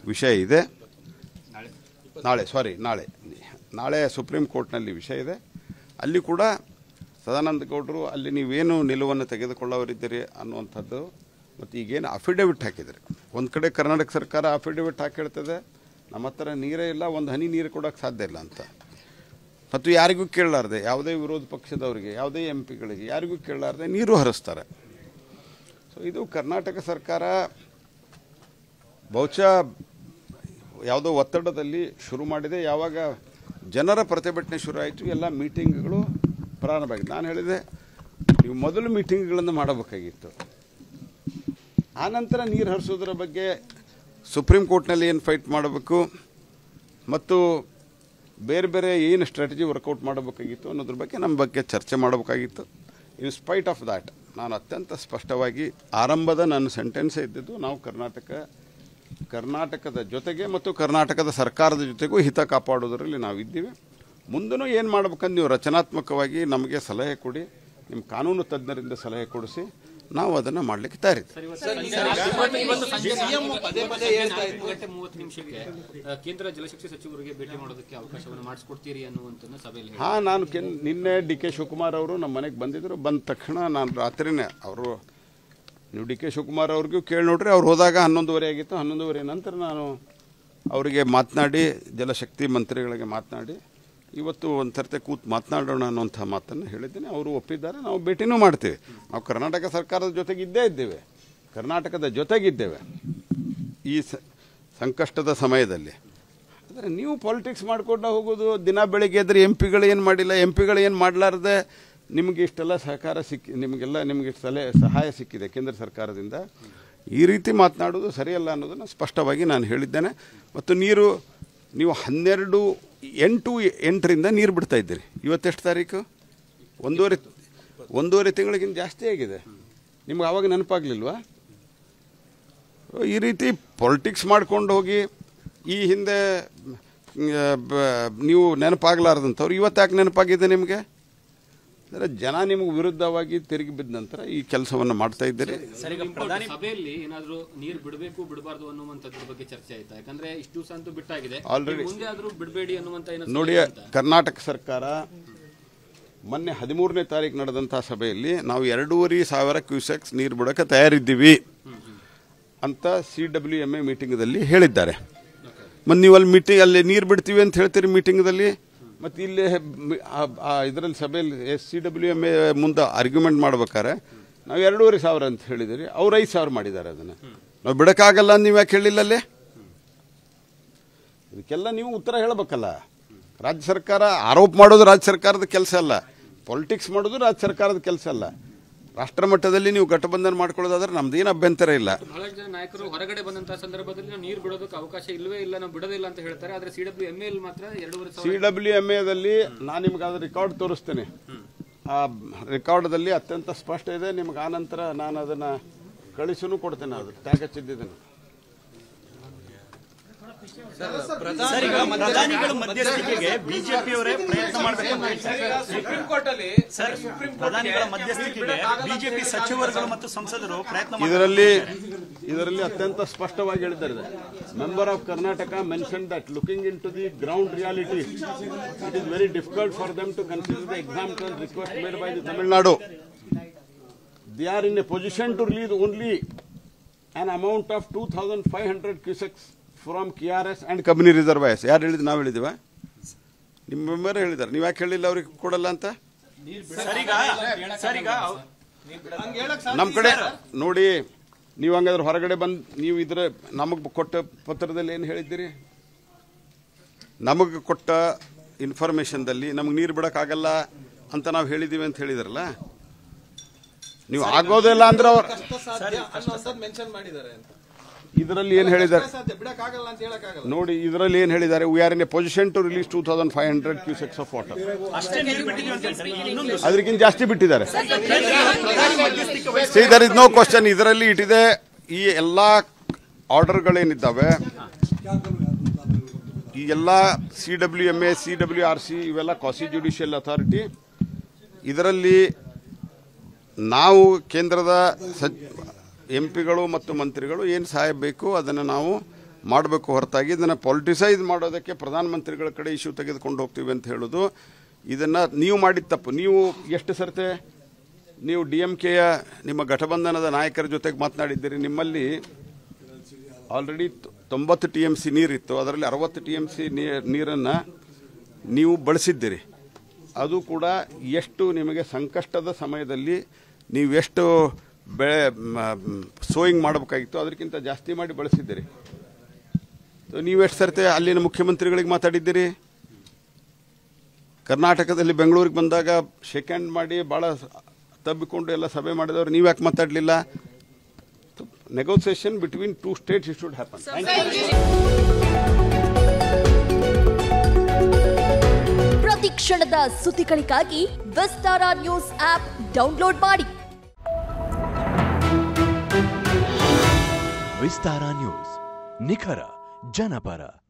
ವಿಷಯ ಇದೆ ನಾಳೆ ಸಾರಿ ನಾಳೆ ನಾಳೆ ಸುಪ್ರೀಂ ಕೋರ್ಟ್ನಲ್ಲಿ ವಿಷಯ ಇದೆ ಅಲ್ಲಿ ಕೂಡ ಸದಾನಂದ ಗೌಡರು ಅಲ್ಲಿ ನೀವೇನು ನಿಲುವನ್ನು ತೆಗೆದುಕೊಳ್ಳೋರಿದ್ದೀರಿ ಅನ್ನುವಂಥದ್ದು ಮತ್ತು ಈಗೇನು ಅಫಿಡವಿಟ್ ಹಾಕಿದರೆ ಒಂದು ಕಡೆ ಕರ್ನಾಟಕ ಸರ್ಕಾರ ಅಫಿಡವಿಟ್ ಹಾಕಿ ಹೇಳ್ತದೆ ನಮ್ಮ ಹತ್ರ ನೀರೇ ಇಲ್ಲ ಒಂದು ಹನಿ ನೀರು ಕೊಡೋಕ್ಕೆ ಸಾಧ್ಯ ಇಲ್ಲ ಅಂತ ಮತ್ತು ಯಾರಿಗೂ ಕೇಳಲಾರ್ದೆ ಯಾವುದೇ ವಿರೋಧ ಪಕ್ಷದವರಿಗೆ ಯಾವುದೇ ಎಂ ಪಿಗಳಿಗೆ ಯಾರಿಗೂ ಕೇಳಲಾರ್ದೆ ನೀರು ಹರಿಸ್ತಾರೆ ಸೊ ಇದು ಕರ್ನಾಟಕ ಸರ್ಕಾರ ಬಹುಶಃ ಯಾವುದೋ ಒತ್ತಡದಲ್ಲಿ ಶುರು ಮಾಡಿದೆ ಯಾವಾಗ ಜನರ ಪ್ರತಿಭಟನೆ ಶುರು ಆಯಿತು ಎಲ್ಲ ಮೀಟಿಂಗ್ಗಳು ಪ್ರಾರಂಭ ಆಗಿದೆ ನಾನು ಹೇಳಿದೆ ನೀವು ಮೊದಲು ಮೀಟಿಂಗ್ಗಳನ್ನು ಮಾಡಬೇಕಾಗಿತ್ತು ಆನಂತರ ನೀರು ಹರಿಸೋದ್ರ ಬಗ್ಗೆ ಸುಪ್ರೀಂ ಕೋರ್ಟ್ನಲ್ಲಿ ಏನು ಫೈಟ್ ಮಾಡಬೇಕು ಮತ್ತು ಬೇರೆ ಬೇರೆ ಏನು ಸ್ಟ್ರಾಟಜಿ ವರ್ಕೌಟ್ ಮಾಡಬೇಕಾಗಿತ್ತು ಅನ್ನೋದ್ರ ಬಗ್ಗೆ ನಮ್ಮ ಬಗ್ಗೆ ಚರ್ಚೆ ಮಾಡಬೇಕಾಗಿತ್ತು ಇನ್ ಸ್ಪೈಟ್ ಆಫ್ ದ್ಯಾಟ್ ನಾನು ಅತ್ಯಂತ ಸ್ಪಷ್ಟವಾಗಿ ಆರಂಭದ ನನ್ನ ಸೆಂಟೆನ್ಸೇ ಇದ್ದಿದ್ದು ನಾವು ಕರ್ನಾಟಕ ಕರ್ನಾಟಕದ ಜೊತೆಗೆ ಮತ್ತು ಕರ್ನಾಟಕದ ಸರ್ಕಾರದ ಜೊತೆಗೂ ಹಿತ ಕಾಪಾಡೋದರಲ್ಲಿ ನಾವು ಇದ್ದೀವಿ ಮುಂದೂ ಏನು ಮಾಡ್ಬೇಕಂತ ನೀವು ರಚನಾತ್ಮಕವಾಗಿ ನಮಗೆ ಸಲಹೆ ಕೊಡಿ ನಿಮ್ಮ ಕಾನೂನು ತಜ್ಞರಿಂದ ಸಲಹೆ ಕೊಡಿಸಿ ನಾವು ಅದನ್ನು ಮಾಡಲಿಕ್ಕೆ ತಯಾರಿದ್ದೀವಿ ಪದೇ ಪದೇ ಹೇಳ್ತಾ ಇದ್ರು ಗಂಟೆ ಮೂವತ್ತು ನಿಮಿಷಕ್ಕೆ ಆ, ಕೇಂದ್ರ ಜಲಶಕ್ತಿ ಸಚಿವರಿಗೆ ಭೇಟಿ ಮಾಡೋದಕ್ಕೆ ಅವಕಾಶವನ್ನು ಮಾಡಿಸ್ಕೊಡ್ತೀರಿ ಅನ್ನುವಂಥದ್ದು ಸಭೆಯಲ್ಲಿ ಹೇಳಿದ್ರು. ಹಾಂ ನಾನು ಕೆನ್ ನಿನ್ನೆ ಡಿ ಕೆ ಶಿವಕುಮಾರ್ ಅವರು ನಮ್ಮ ಮನೆಗೆ ಬಂದಿದ್ದರು ಬಂದ ತಕ್ಷಣ ನಾನು ರಾತ್ರಿನೇ ಅವರು ನೀವು ಡಿ ಕೆ ಶಿವಕುಮಾರ್ ಅವ್ರಿಗೂ ಕೇಳಿ ನೋಡ್ರಿ ಅವ್ರು ಹೋದಾಗ ಹನ್ನೊಂದುವರೆ ಆಗಿತ್ತು ಹನ್ನೊಂದುವರೆ ನಂತರ ನಾನು ಅವರಿಗೆ ಮಾತನಾಡಿ ಜಲಶಕ್ತಿ ಮಂತ್ರಿಗಳಿಗೆ ಮಾತನಾಡಿ ಇವತ್ತು ಒಂದು ಸರ್ತೆ ಕೂತ್ ಮಾತನಾಡೋಣ ಅನ್ನುವಂಥ ಮಾತನ್ನು ಹೇಳಿದ್ದೇನೆ ಅವರು ಒಪ್ಪಿದ್ದಾರೆ ನಾವು ಭೇಟಿನೂ ಮಾಡ್ತೀವಿ ನಾವು ಕರ್ನಾಟಕ ಸರ್ಕಾರದ ಜೊತೆಗೆ ಇದ್ದೇ ಇದ್ದೇವೆ ಕರ್ನಾಟಕದ ಜೊತೆಗಿದ್ದೇವೆ ಈ ಸ- ಸಂಕಷ್ಟದ ಸಮಯದಲ್ಲಿ ಆದರೆ ನೀವು ಪಾಲಿಟಿಕ್ಸ್ ಮಾಡ್ಕೊಂಡು ಹೋಗೋದು ದಿನ ಬೆಳಿಗ್ಗೆ ಎದ್ರೆ ಎಂ ಪಿಗಳು ಏನು ಮಾಡಿಲ್ಲ ಎಂ ಪಿಗಳು ಏನು ಮಾಡಲಾರ್ದೆ ನಿಮಗೆ ಇಷ್ಟೆಲ್ಲ ಸಹಕಾರ ಸಿಕ್ಕಿ ನಿಮಗೆಲ್ಲ ನಿಮಗೆ ಸಲಹೆ ಸಹಾಯ ಸಿಕ್ಕಿದೆ ಕೇಂದ್ರ ಸರ್ಕಾರದಿಂದ ಈ ರೀತಿ ಮಾತನಾಡೋದು ಸರಿಯಲ್ಲ ಅನ್ನೋದನ್ನು ಸ್ಪಷ್ಟವಾಗಿ ನಾನು ಹೇಳಿದ್ದೇನೆ ಮತ್ತು ನೀರು ನೀವು ಹನ್ನೆರಡು ಎಂಟು ಎಂಟರಿಂದ ನೀರು ಬಿಡ್ತಾ ಇದ್ದೀರಿ ಇವತ್ತೆಷ್ಟು ತಾರೀಕು ಒಂದೂವರೆ ಒಂದೂವರೆ ತಿಂಗಳಿಗಿಂತ ಜಾಸ್ತಿ ಆಗಿದೆ ನಿಮ್ಗೆ ಆವಾಗ ನೆನಪಾಗ್ಲಿಲ್ವಾ ಈ ರೀತಿ ಪೊಲಿಟಿಕ್ಸ್ ಮಾಡ್ಕೊಂಡು ಹೋಗಿ ಈ ಹಿಂದೆ ಮ್, ಬ- ನೀವು ನೆನಪಾಗ್ಲಾರ್ದಂಥವ್ರು ಇವತ್ತು ಯಾಕೆ ನೆನಪಾಗಿದೆ ನಿಮಗೆ ಅಂದರೆ ಜನ ನಿಮಗೆ ವಿರುದ್ಧವಾಗಿ ತಿರುಗಿ ಬಿದ್ದ ನಂತರ ಈ ಕೆಲಸವನ್ನು ಮಾಡ್ತಾ ಇದ್ದೀರಿ Important ಸಭೆಯಲ್ಲಿ ಏನಾದ್ರೂ ನೀರು ಬಿಡಬೇಕು ಬಿಡಬಾರ್ದು ಅನ್ನುವಂಥದ್ರ ಬಗ್ಗೆ ಚರ್ಚೆ ಆಯ್ತಾ ಯಾಕಂದ್ರೆ ಇಷ್ಟು ದಿವಸ ಅಂತೂ ಬಿಟ್ಟಾಗಿದೆ Already- ಈ ಮುಂದೆ ಆದ್ರೂ ಬಿಡಬೇಡಿ ಅನ್ನುವಂತ ಏನಾದ್ರು ನೋಡಿ ಸಲಹೆ ಅಂತ? ಕರ್ನಾಟಕ ಸರ್ಕಾರ ಮೊನ್ನೆ ಹದಿಮೂರನೇ ತಾರೀಕು ನಡೆದಂಥ ಸಭೆಯಲ್ಲಿ ನಾವು ಎರಡೂವರೆ ಸಾವಿರ ಕ್ಯೂಸೆಕ್ಸ್ ನೀರು ಬಿಡೋಕ್ಕೆ ತಯಾರಿದ್ದೀವಿ ಅಂತ ಸಿ ಡಬ್ಲ್ಯೂ ಎಮ್ ಎ ಮೀಟಿಂಗ್ದಲ್ಲಿ ಹೇಳಿದ್ದಾರೆ ಮತ್ತು ನೀವು ಅಲ್ಲಿ ಮೀಟಿಂಗ್ ಅಲ್ಲಿ ನೀರು ಬಿಡ್ತೀವಿ ಅಂತ ಹೇಳ್ತೀರಿ ಮೀಟಿಂಗ್ದಲ್ಲಿ ಮತ್ತು ಇಲ್ಲಿ ಇದರಲ್ಲಿ ಸಭೆಯಲ್ಲಿ S C W M A ಮುಂದೆ ಆರ್ಗ್ಯುಮೆಂಟ್ ಮಾಡ್ಬೇಕಾರೆ ನಾವು ಎರಡೂವರೆ ಸಾವಿರ ಅಂತ ಹೇಳಿದಿರಿ ಅವ್ರು ಐದು ಸಾವಿರ ಮಾಡಿದ್ದಾರೆ ಅದನ್ನು ನಾವು ಬಿಡೋಕ್ಕಾಗಲ್ಲ ಅಂತ ನೀವು ಯಾಕೆ ಹೇಳಿಲ್ಲ ಅಲ್ಲಿ ಇದಕ್ಕೆಲ್ಲ ನೀವು ಉತ್ತರ ಹೇಳಬೇಕಲ್ಲ ರಾಜ್ಯ ಸರ್ಕಾರ ಆರೋಪ ಮಾಡೋದು ರಾಜ್ಯ ಸರ್ಕಾರದ ಕೆಲಸ ಅಲ್ಲ ಪೊಲಿಟಿಕ್ಸ್ ಮಾಡೋದು ರಾಜ್ಯ ಸರ್ಕಾರದ ಕೆಲಸ ಅಲ್ಲ ರಾಷ್ಟ್ರ ಮಟ್ಟದಲ್ಲಿ ನೀವು ಗಠಬಂಧನ ಮಾಡ್ಕೊಳ್ಳೋದಾದ್ರೆ ನಮ್ದೇನು ಅಭ್ಯಂತರ ಇಲ್ಲ ಬಹಳಷ್ಟು ಜನ ನಾಯಕರು ಹೊರಗಡೆ ಬಂದಂತಹ ಸಂದರ್ಭದಲ್ಲಿ ನಾವು ನೀರು ಬಿಡೋದಕ್ಕೆ ಅವಕಾಶ ಇಲ್ಲವೇ ಇಲ್ಲ ನಾವು ಬಿಡೋದಿಲ್ಲ ಅಂತ ಹೇಳ್ತಾರೆ ಆದ್ರೆ ಸಿ ಡಬ್ಲ್ಯೂ ಎಂ ಎಲ್ ಮಾತ್ರ ಎರಡೂವರೆ ಸಿ ಸಾವಿರ ಡಬ್ಲ್ಯೂ ಎಮ್ ಎದಲ್ಲಿ ನಾನು ನಿಮ್ಗೆ ಅದು ರೆಕಾರ್ಡ್ ತೋರಿಸ್ತೇನೆ ಆ ರೆಕಾರ್ಡ್ದಲ್ಲಿ ಅತ್ಯಂತ ಸ್ಪಷ್ಟ ಇದೆ ನಿಮ್ಗೆ ಆನಂತರ ನಾನು ಅದನ್ನು ಕಳಿಸೂ ಕೊಡ್ತೇನೆ ಅದು ಟ್ಯಾಗ್ ಹಚ್ಚಿದ್ದೇನೆ ಸರ್ ಈಗ ಪ್ರಧಾನಿಗಳ ಮಧ್ಯಸ್ಥಿಕೆಗೆ ಬಿಜೆಪಿಯವರೇ ಪ್ರಯತ್ನ ಮಾಡಬೇಕು ಅಂತ ಹೇಳ್ತಾರೆ. ಸುಪ್ರೀಂ ಕೋರ್ಟ್ ಅಲ್ಲಿ ಸರ್ ಪ್ರಧಾನಿಗಳ ಮಧ್ಯಸ್ಥಿಕೆಗೆ ಬಿಜೆಪಿ ಸಚಿವರುಗಳು ಮತ್ತು ಸಂಸದರು ಪ್ರಯತ್ನ ಮಾಡ್ತಾರೆ. ಇದರಲ್ಲಿ ಇದರಲ್ಲಿ ಅತ್ಯಂತ ಸ್ಪಷ್ಟವಾಗಿ ಹೇಳಿದ್ದಾರೆ member of Karnataka mention that looking into the ground reality it is very difficult for them to consider the example request made by the Tamil Nadu they are in a position to release only an amount of 2,500 cusecs from KRS and Kabini reservoirs ಯಾರು ಹೇಳಿದ್ರು ನಾವು ಹೇಳಿದಿವ ನಿಮ್ಮ member ಹೇಳಿದ್ದಾರೆ ನೀವು ಯಾಕೆ ಹೇಳಿಲ್ಲ ಅವ್ರಿಗೆ ಕೊಡಲ್ಲ ಅಂತ ಸರ್ ಈಗ ಸರ್ ಈಗ ಅವ್- ನಮ್ಮ ಕಡೆ ನೋಡಿ ನೀವು ಹಂಗಾದ್ರೆ ಹೊರಗಡೆ ಬಂದು ನೀವು ಇದ್ರ ನಮಗೆ ಕೊಟ್ಟ ಪತ್ರದಲ್ಲಿ ಏನು ಹೇಳಿದ್ದೀರಿ ನಮಗೆ ಕೊಟ್ಟ ಇನ್ಫಾರ್ಮೇಷನ್ದಲ್ಲಿ ನಮಗೆ ನೀರು ಬಿಡೋಕ್ಕಾಗಲ್ಲ ಅಂತ ನಾವು ಹೇಳಿದ್ದೀವಿ ಅಂತ ಹೇಳಿದ್ರಲ್ಲ ನೀವು ಆಗೋದಿಲ್ಲ ಅಂದ್ರೆ ಅವ್ರು ಕಷ್ಟ ಸಾಧ್ಯ ಅನ್ನೋಂಥದ್ದು ಮೆನ್ಷನ್ ಮಾಡಿದ್ದಾರೆ ಅಂತ ಇದರಲ್ಲಿ ಏನು ಹೇಳಿದ್ದಾರೆ ಕಷ್ಟ ಸಾಧ್ಯ ಬಿಡಕ್ಕಾಗಲ್ಲ ಅಂತ ಹೇಳಕ್ಕಾಗಲ್ಲ ನೋಡಿ ಇದರಲ್ಲಿ ಏನು ಹೇಳಿದ್ದಾರೆ we are in a position to release two thousand five hundred cusecs of water ಅಷ್ಟೇ ನೀರು ಬಿಟ್ಟಿದ್ದೀವಿ ಅಂತ ಹೇಳ್ತಾರೆ ಈಗ ಇನ್ನೊಂದು ಅದಕ್ಕಿಂತ ಜಾಸ್ತಿ ಬಿಟ್ಟಿದ್ದಾರೆ ಪ್ರಧಾನಿ ಮಧ್ಯಸ್ಥಿಕೆ ವಹಿಸಿ see there is no question ಇದರಲ್ಲಿ ಇಟ್ಟಿದೆ ಈ ಎಲ್ಲ ಆರ್ಡರ್ಗಳೇನಿದ್ದಾವೆ ಈ ಎಲ್ಲ C W M A C W R C ಇವೆಲ್ಲ ಕಾಸಿ ಜುಡಿಷಿಯಲ್ ಅಥಾರಿಟಿ ಇದರಲ್ಲಿ ನಾವು ಕೇಂದ್ರದ ಎಂ ಪಿಗಳು ಮತ್ತು ಮಂತ್ರಿಗಳು ಏನು ಸಹಾಯ ಬೇಕು ಅದನ್ನು ನಾವು ಮಾಡಬೇಕು ಹೊರತಾಗಿ ಇದನ್ನು ಪೊಲಿಟಿಸೈಸ್ ಮಾಡೋದಕ್ಕೆ ಪ್ರಧಾನಮಂತ್ರಿಗಳ ಕಡೆ ಇಶ್ಯೂ ತೆಗೆದುಕೊಂಡು ಹೋಗ್ತೀವಿ ಅಂತ ಹೇಳೋದು ಇದನ್ನು ನೀವು ಮಾಡಿದ ತಪ್ಪು ನೀವು ಎಷ್ಟು ಸರ್ತೆ ನೀವು ಡಿ ಎಂ ಕೆಯ ನಿಮ್ಮ ಘಟಬಂಧನದ ನಾಯಕರ ಜೊತೆಗೆ ಮಾತನಾಡಿದ್ದೀರಿ ನಿಮ್ಮಲ್ಲಿ ಆಲ್ರೆಡಿ ತೊಂಬತ್ತು ಟಿ ಎಮ್ ಸಿ ನೀರಿತ್ತು ಅದರಲ್ಲಿ ಅರವತ್ತು ಟಿ ಎಮ್ ಸಿ ನೀರನ್ನು ನೀವು ಬಳಸಿದ್ದೀರಿ ಅದು ಕೂಡ ಎಷ್ಟು ನಿಮಗೆ ಸಂಕಷ್ಟದ ಸಮಯದಲ್ಲಿ ನೀವೆಷ್ಟು ಬೆಳೆ ಸೋಯಿಂಗ್ ಮಾಡಬೇಕಾಗಿತ್ತು ಅದಕ್ಕಿಂತ ಜಾಸ್ತಿ ಮಾಡಿ ಬಳಸಿದ್ದೀರಿ ಸೊ ನೀವೆಷ್ಟು ಸರ್ತೆ ಅಲ್ಲಿನ ಮುಖ್ಯಮಂತ್ರಿಗಳಿಗೆ ಮಾತಾಡಿದ್ದೀರಿ ಕರ್ನಾಟಕದಲ್ಲಿ ಬೆಂಗಳೂರಿಗೆ ಬಂದಾಗ ಶೇಕ್ ಹ್ಯಾಂಡ್ ಮಾಡಿ ಭಾಳ ತಬ್ಬಿಕೊಂಡು ಎಲ್ಲ ಸಭೆ ಮಾಡಿದವರು ನೀವು ಯಾಕೆ ಮಾತಾಡಲಿಲ್ಲ negotiation between two states it should happen ಪ್ರತಿ ಕ್ಷಣದ ಸುದ್ದಿಗಳಿಗಾಗಿ ವಿಸ್ತಾರ ನ್ಯೂಸ್ ಆಪ್ ಡೌನ್ಲೋಡ್ ಮಾಡಿ ವಿಸ್ತಾರ ನ್ಯೂಸ್ ನಿಖರ ಜನಪರ